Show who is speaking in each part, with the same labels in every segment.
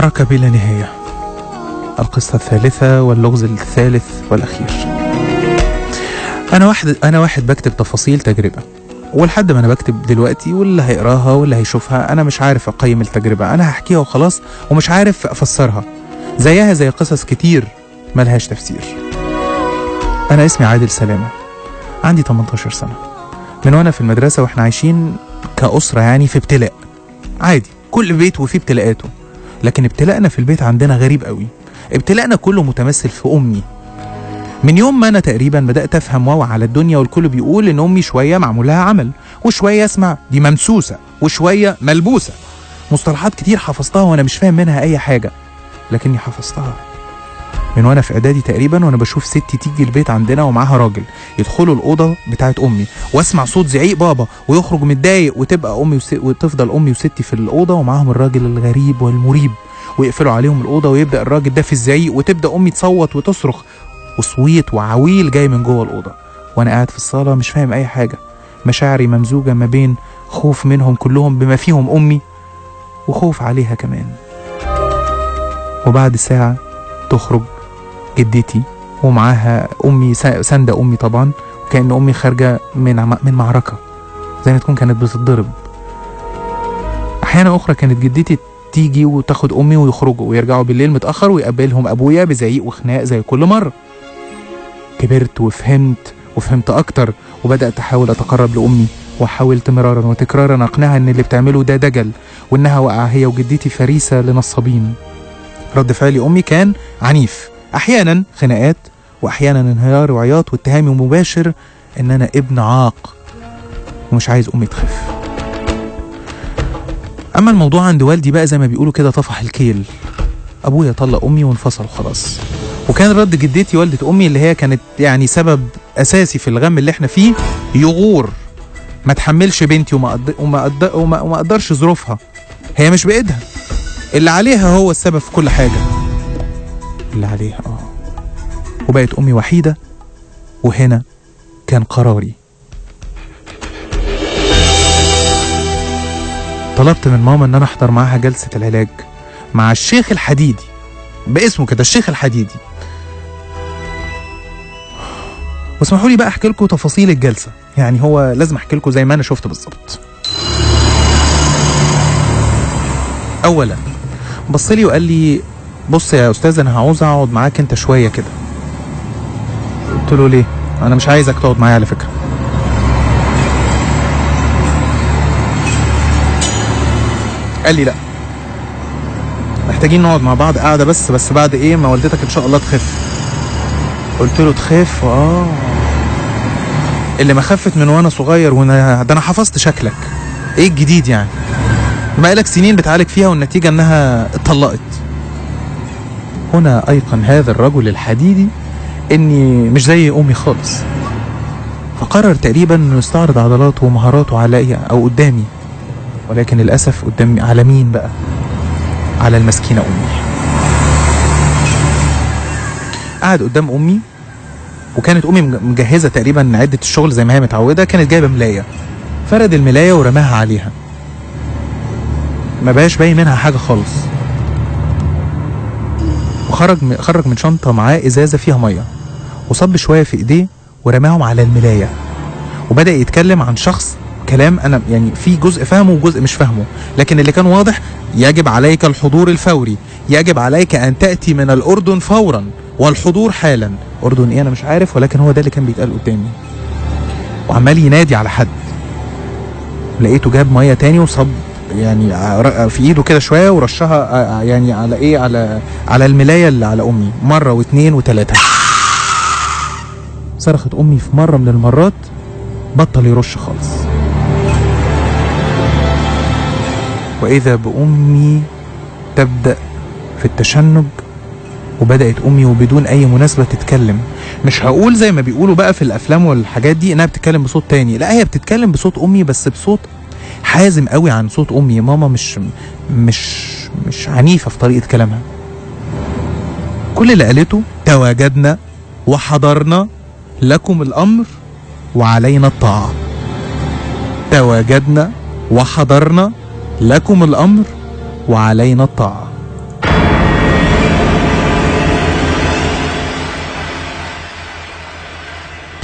Speaker 1: معركة بلا نهاية القصة الثالثة واللغز الثالث والأخير أنا واحد أنا واحد بكتب تفاصيل تجربة ولحد ما أنا بكتب دلوقتي واللي هيقراها واللي هيشوفها أنا مش عارف أقيم التجربة أنا هحكيها وخلاص ومش عارف أفسرها زيها زي قصص كتير ملهاش تفسير أنا اسمي عادل سلامة عندي 18 سنة من وأنا في المدرسة وإحنا عايشين كأسرة يعني في ابتلاء عادي كل بيت وفيه ابتلاءاته لكن ابتلاءنا في البيت عندنا غريب قوي ابتلاءنا كله متمثل في امي من يوم ما انا تقريبا بدات افهم واوعى على الدنيا والكل بيقول ان امي شويه معمول لها عمل وشويه اسمع دي ممسوسه وشويه ملبوسه مصطلحات كتير حفظتها وانا مش فاهم منها اي حاجه لكني حفظتها من وانا في اعدادي تقريبا وانا بشوف ستي تيجي البيت عندنا ومعاها راجل يدخلوا الاوضه بتاعت امي واسمع صوت زعيق بابا ويخرج متضايق وتبقى امي وس... وتفضل امي وستي في الاوضه ومعاهم الراجل الغريب والمريب ويقفلوا عليهم الاوضه ويبدا الراجل ده في الزعيق وتبدا امي تصوت وتصرخ وصويت وعويل جاي من جوه الاوضه وانا قاعد في الصاله مش فاهم اي حاجه مشاعري ممزوجه ما بين خوف منهم كلهم بما فيهم امي وخوف عليها كمان وبعد ساعه تخرج جدتي ومعاها امي سا- ساندة امي طبعا وكان امي خارجه من عم- من معركه زي ما تكون كانت بتتضرب احيانا اخرى كانت جدتي تيجي وتاخد امي ويخرجوا ويرجعوا بالليل متاخر ويقابلهم ابويا بزعيق وخناق زي كل مره كبرت وفهمت وفهمت اكتر وبدات احاول اتقرب لامي وحاولت مرارا وتكرارا اقنعها ان اللي بتعمله ده دجل وانها واقعه هي وجدتي فريسه لنصابين رد فعلي امي كان عنيف احيانا خناقات واحيانا انهيار وعياط واتهامي مباشر ان انا ابن عاق ومش عايز امي تخف اما الموضوع عند والدي بقى زي ما بيقولوا كده طفح الكيل ابويا طلق امي وانفصلوا خلاص وكان رد جدتي والدة امي اللي هي كانت يعني سبب اساسي في الغم اللي احنا فيه يغور ما تحملش بنتي وما أقد... وما, أقد... وما... وما اقدرش ظروفها هي مش بايدها اللي عليها هو السبب في كل حاجه اللي عليها اه وبقت امي وحيده وهنا كان قراري طلبت من ماما ان انا احضر معاها جلسه العلاج مع الشيخ الحديدي باسمه كده الشيخ الحديدي واسمحوا لي بقى احكي لكم تفاصيل الجلسه يعني هو لازم احكي لكم زي ما انا شفت بالظبط اولا بص لي وقال لي بص يا استاذ انا هعوز اقعد معاك انت شويه كده قلت له ليه انا مش عايزك تقعد معايا على فكره قال لي لا محتاجين نقعد مع بعض قاعده بس بس بعد ايه ما والدتك ان شاء الله تخف قلت له تخف اه اللي ما خفت من وانا صغير وانا ده انا حفظت شكلك ايه الجديد يعني بقالك سنين بتعالج فيها والنتيجه انها اتطلقت هنا ايقن هذا الرجل الحديدي اني مش زي امي خالص فقرر تقريبا انه يستعرض عضلاته ومهاراته عليا او قدامي ولكن للاسف قدامي على مين بقى على المسكينه امي قعد قدام امي وكانت امي مج- مجهزه تقريبا عده الشغل زي ما هي متعوده كانت جايبه ملايه فرد الملايه ورماها عليها ما بقاش باين منها حاجه خالص وخرج م- خرج من شنطه معاه ازازه فيها ميه وصب شويه في ايديه ورماهم على الملايه وبدا يتكلم عن شخص كلام انا يعني في جزء فاهمه وجزء مش فاهمه لكن اللي كان واضح يجب عليك الحضور الفوري يجب عليك ان تاتي من الاردن فورا والحضور حالا اردن ايه انا مش عارف ولكن هو ده اللي كان بيتقال قدامي وعمال ينادي على حد لقيته جاب ميه تاني وصب يعني ع- في ايده كده شويه ورشها ع- يعني على ايه على على الملايه اللي على امي مره واثنين وثلاثه صرخت امي في مره من المرات بطل يرش خالص واذا بامي تبدا في التشنج وبدات امي وبدون اي مناسبه تتكلم مش هقول زي ما بيقولوا بقى في الافلام والحاجات دي انها بتتكلم بصوت تاني لا هي بتتكلم بصوت امي بس بصوت حازم قوي عن صوت امي ماما مش مش مش عنيفه في طريقه كلامها كل اللي قالته تواجدنا وحضرنا لكم الامر وعلينا الطاعه تواجدنا وحضرنا لكم الامر وعلينا الطاعه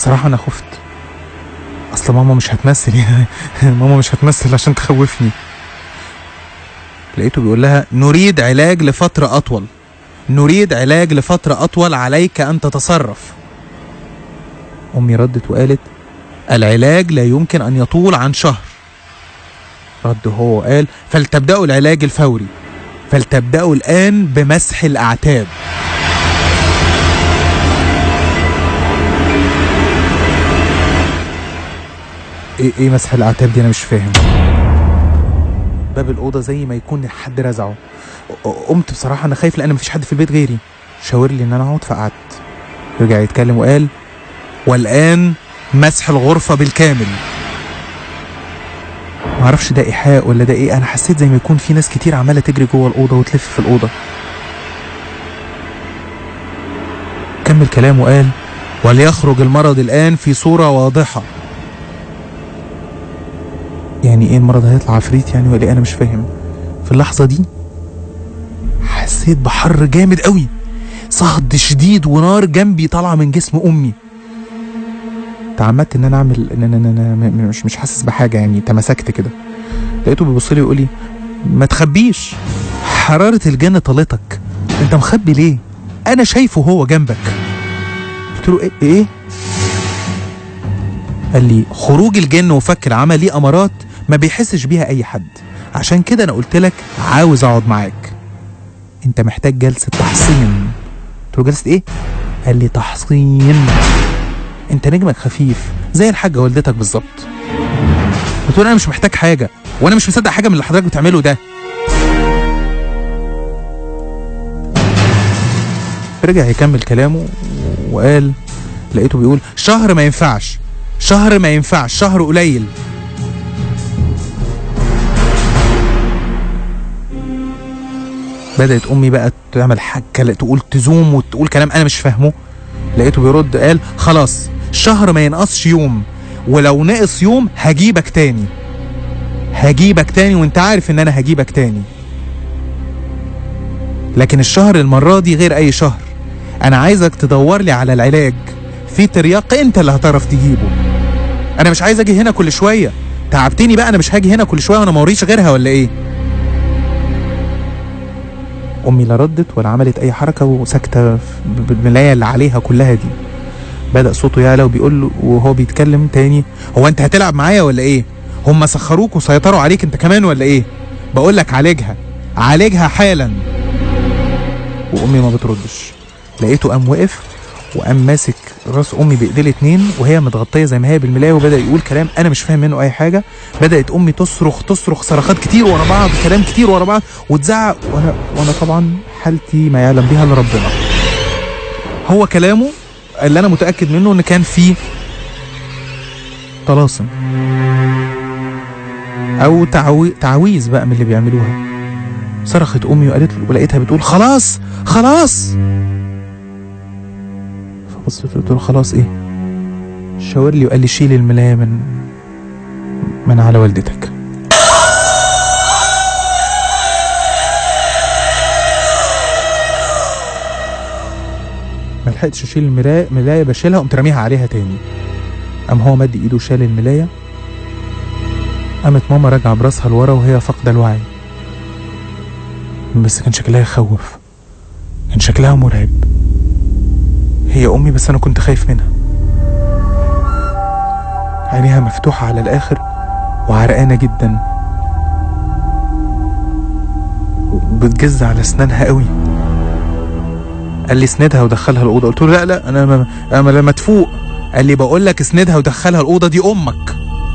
Speaker 1: بصراحة أنا خفت أصل ماما مش هتمثل يعني ماما مش هتمثل عشان تخوفني لقيته بيقول لها نريد علاج لفترة أطول نريد علاج لفترة أطول عليك أن تتصرف أمي ردت وقالت العلاج لا يمكن أن يطول عن شهر رد هو وقال فلتبدأوا العلاج الفوري فلتبدأوا الآن بمسح الأعتاب ايه ايه مسح الاعتاب دي انا مش فاهم باب الاوضه زي ما يكون حد رزعه ق- قمت بصراحه انا خايف لان مفيش حد في البيت غيري شاور لي ان انا اقعد فقعدت رجع يتكلم وقال والان مسح الغرفه بالكامل معرفش ده ايحاء ولا ده ايه انا حسيت زي ما يكون في ناس كتير عماله تجري جوه الاوضه وتلف في الاوضه كمل كلامه وقال وليخرج المرض الان في صوره واضحه يعني ايه المرض هيطلع عفريت يعني ولا ايه انا مش فاهم في اللحظه دي حسيت بحر جامد قوي صهد شديد ونار جنبي طالعه من جسم امي تعمدت ان انا اعمل ان انا, إن أنا م- م- مش مش حاسس بحاجه يعني تمسكت كده لقيته بيبص لي ويقول لي ما تخبيش حراره الجن طالتك انت مخبي ليه انا شايفه هو جنبك قلت له ايه ايه قال لي خروج الجن وفك العمى ليه امارات ما بيحسش بيها اي حد عشان كده انا قلت لك عاوز اقعد معاك انت محتاج جلسه تحصين قلت له جلسه ايه قال لي تحصين انت نجمك خفيف زي الحاجه والدتك بالظبط قلت له انا مش محتاج حاجه وانا مش مصدق حاجه من اللي حضرتك بتعمله ده رجع يكمل كلامه وقال لقيته بيقول شهر ما ينفعش شهر ما ينفعش شهر قليل بدأت أمي بقى تعمل حكة تقول تزوم وتقول كلام أنا مش فاهمه لقيته بيرد قال خلاص شهر ما ينقصش يوم ولو نقص يوم هجيبك تاني هجيبك تاني وانت عارف ان انا هجيبك تاني لكن الشهر المرة دي غير اي شهر انا عايزك تدور لي على العلاج في ترياق انت اللي هتعرف تجيبه انا مش عايز اجي هنا كل شويه تعبتني بقى انا مش هاجي هنا كل شويه وانا موريش غيرها ولا ايه امي لا ردت ولا عملت اي حركه وساكته في- ب- بالملايه اللي عليها كلها دي بدا صوته يعلى وبيقول له وهو بيتكلم تاني هو انت هتلعب معايا ولا ايه هم سخروك وسيطروا عليك انت كمان ولا ايه بقول لك عالجها عالجها حالا وامي ما بتردش لقيته قام وقف وقام ماسك راس امي بايديه الاتنين وهي متغطيه زي ما هي بالملايه وبدا يقول كلام انا مش فاهم منه اي حاجه بدات امي تصرخ تصرخ صرخات كتير ورا بعض كلام كتير ورا بعض وتزعق وانا وانا طبعا حالتي ما يعلم بها الا ربنا هو كلامه اللي انا متاكد منه ان كان فيه طلاسم او تعوي... تعويذ بقى من اللي بيعملوها صرخت امي وقالت له ولقيتها بتقول خلاص خلاص فبصيت له قلت له خلاص ايه شاور لي وقال لي شيل الملايه من من على والدتك ما لحقتش اشيل المرايه ملايه بشيلها قمت راميها عليها تاني قام هو مد ايده وشال الملايه قامت ماما راجعه براسها لورا وهي فاقده الوعي بس كان شكلها يخوف كان شكلها مرعب هي امي بس انا كنت خايف منها عينيها مفتوحه على الاخر وعرقانه جدا بتجز على اسنانها قوي قال لي اسندها ودخلها الاوضه قلت له لا لا انا ما انا لما تفوق قال لي بقول لك اسندها ودخلها الاوضه دي امك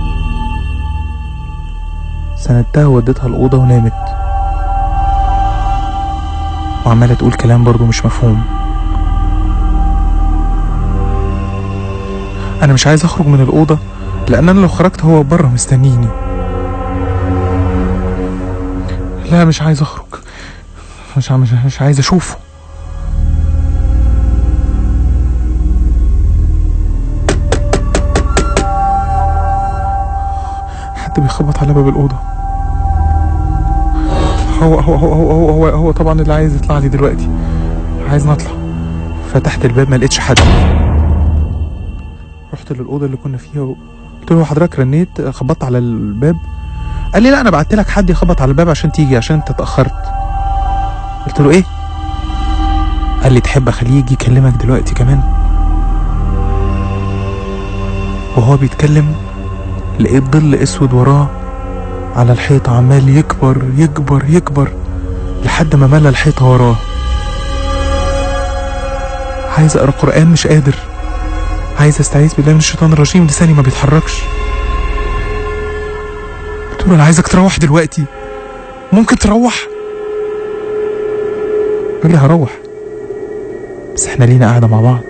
Speaker 1: سندتها ووديتها الاوضه ونامت وعماله تقول كلام برضه مش مفهوم انا مش عايز اخرج من الاوضه لان انا لو خرجت هو بره مستنيني لا مش عايز اخرج مش ع- مش مش عايز اشوفه حد بيخبط على باب الأوضة هو هو هو هو هو, هو, هو طبعا اللي عايز يطلع لي دلوقتي عايز نطلع فتحت الباب ما لقيتش حد رحت للاوضه اللي كنا فيها قلت له حضرتك رنيت خبطت على الباب قال لي لا انا بعت لك حد يخبط على الباب عشان تيجي عشان انت اتاخرت قلت له ايه قال لي تحب اخليه يجي يكلمك دلوقتي كمان وهو بيتكلم لقيت ظل اسود وراه على الحيطة عمال يكبر يكبر يكبر لحد ما ملى الحيطة وراه عايز اقرا قرآن مش قادر عايز استعيذ بالله من الشيطان الرجيم لساني ما بيتحركش قلت له انا عايزك تروح دلوقتي ممكن تروح قال لي هروح بس احنا لينا قاعدة مع بعض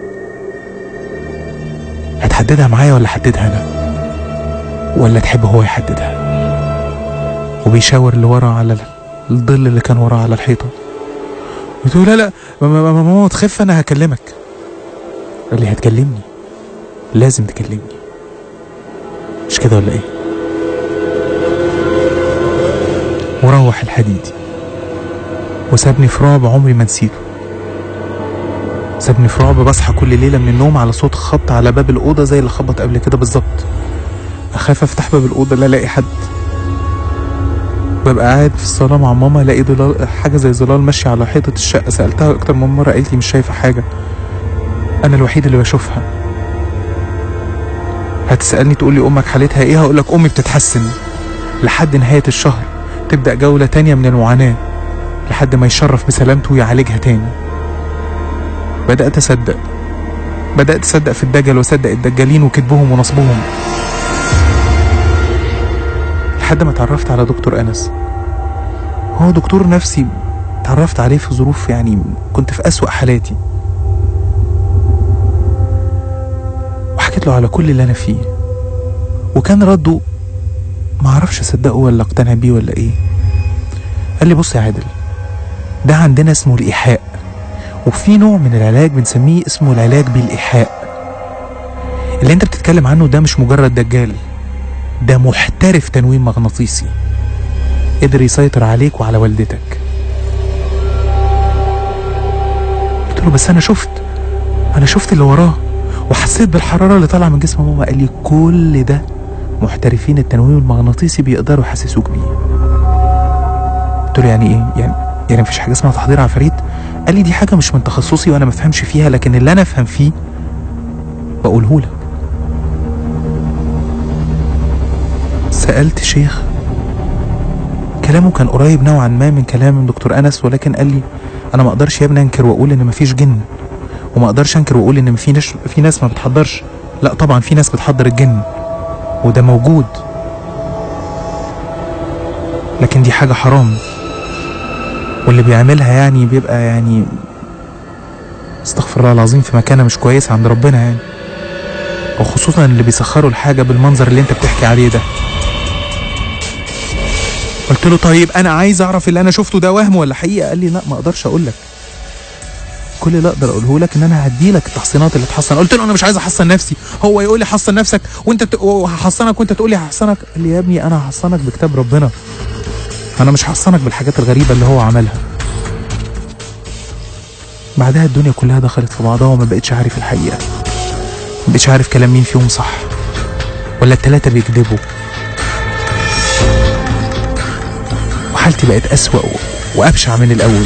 Speaker 1: هتحددها معايا ولا احددها انا ولا تحب هو يحددها وبيشاور اللي ورا على الظل اللي كان وراه على الحيطة قلت له لا لا ماما ماما ماما تخف انا هكلمك قال لي هتكلمني لازم تكلمني مش كده ولا ايه وروح الحديدي وسابني في رعب عمري ما نسيته سابني في رعب بصحى كل ليلة من النوم على صوت خبط على باب الأوضة زي اللي خبط قبل كده بالظبط أخاف أفتح باب الأوضة لا ألاقي حد ببقى قاعد في الصالة مع ماما الاقي ظلال حاجة زي ظلال ماشية على حيطة الشقة سألتها أكتر من مرة قالت لي مش شايفة حاجة أنا الوحيد اللي بشوفها هتسألني تقول لي أمك حالتها إيه هقول لك أمي بتتحسن لحد نهاية الشهر تبدأ جولة تانية من المعاناة لحد ما يشرف بسلامته ويعالجها تاني بدأت أصدق بدأت أصدق في الدجل وأصدق الدجالين وكذبهم ونصبهم لحد ما اتعرفت على دكتور أنس هو دكتور نفسي اتعرفت عليه في ظروف يعني كنت في أسوأ حالاتي وحكيت له على كل اللي أنا فيه وكان رده ما اعرفش اصدقه ولا اقتنع بيه ولا ايه قال لي بص يا عادل ده عندنا اسمه الايحاء وفي نوع من العلاج بنسميه اسمه العلاج بالايحاء اللي انت بتتكلم عنه ده مش مجرد دجال ده محترف تنويم مغناطيسي قدر يسيطر عليك وعلى والدتك قلت له بس انا شفت انا شفت اللي وراه وحسيت بالحراره اللي طالعه من جسم ماما قال لي كل ده محترفين التنويم المغناطيسي بيقدروا يحسسوك بيه قلت له يعني ايه يعني يعني مفيش حاجه اسمها تحضير عفاريت قال لي دي حاجه مش من تخصصي وانا ما افهمش فيها لكن اللي انا افهم فيه بقوله لك سالت شيخ كلامه كان قريب نوعا ما من كلام دكتور انس ولكن قال لي انا ما اقدرش يا ابني انكر واقول ان مفيش جن وما اقدرش انكر واقول ان في ناس في ناس ما بتحضرش لا طبعا في ناس بتحضر الجن وده موجود لكن دي حاجة حرام واللي بيعملها يعني بيبقى يعني استغفر الله العظيم في مكانة مش كويسة عند ربنا يعني وخصوصا اللي بيسخروا الحاجة بالمنظر اللي انت بتحكي عليه ده قلت له طيب انا عايز اعرف اللي انا شفته ده وهم ولا حقيقة قال لي لا ما اقدرش اقول لك كل اللي اقدر اقوله لك ان انا هدي لك التحصينات اللي تحصن قلت له انا مش عايز احصن نفسي هو يقول لي حصن نفسك وانت ت... وهحصنك وانت تقول لي هحصنك قال لي يا ابني انا هحصنك بكتاب ربنا انا مش هحصنك بالحاجات الغريبه اللي هو عملها بعدها الدنيا كلها دخلت في بعضها وما بقتش عارف الحقيقه ما بقتش عارف كلام مين فيهم صح ولا التلاتة بيكذبوا وحالتي بقت أسوأ وأبشع من الأول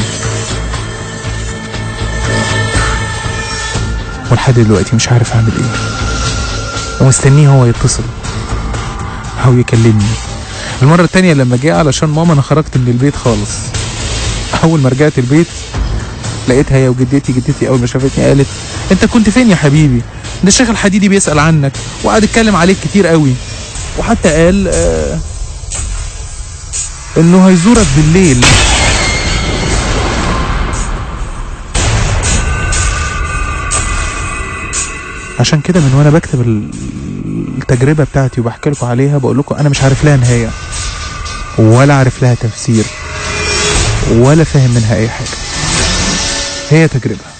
Speaker 1: ولحد دلوقتي مش عارف اعمل ايه ومستنيه هو يتصل او يكلمني المرة التانية لما جه علشان ماما انا خرجت من البيت خالص اول ما رجعت البيت لقيتها هي وجدتي جدتي اول ما شافتني قالت انت كنت فين يا حبيبي ده الشيخ الحديدي بيسأل عنك وقعد يتكلم عليك كتير قوي وحتى قال آه انه هيزورك بالليل عشان كده من وانا بكتب ال- التجربه بتاعتي وبحكي لكم عليها بقول لكم انا مش عارف لها نهايه ولا عارف لها تفسير ولا فاهم منها اي حاجه هي تجربه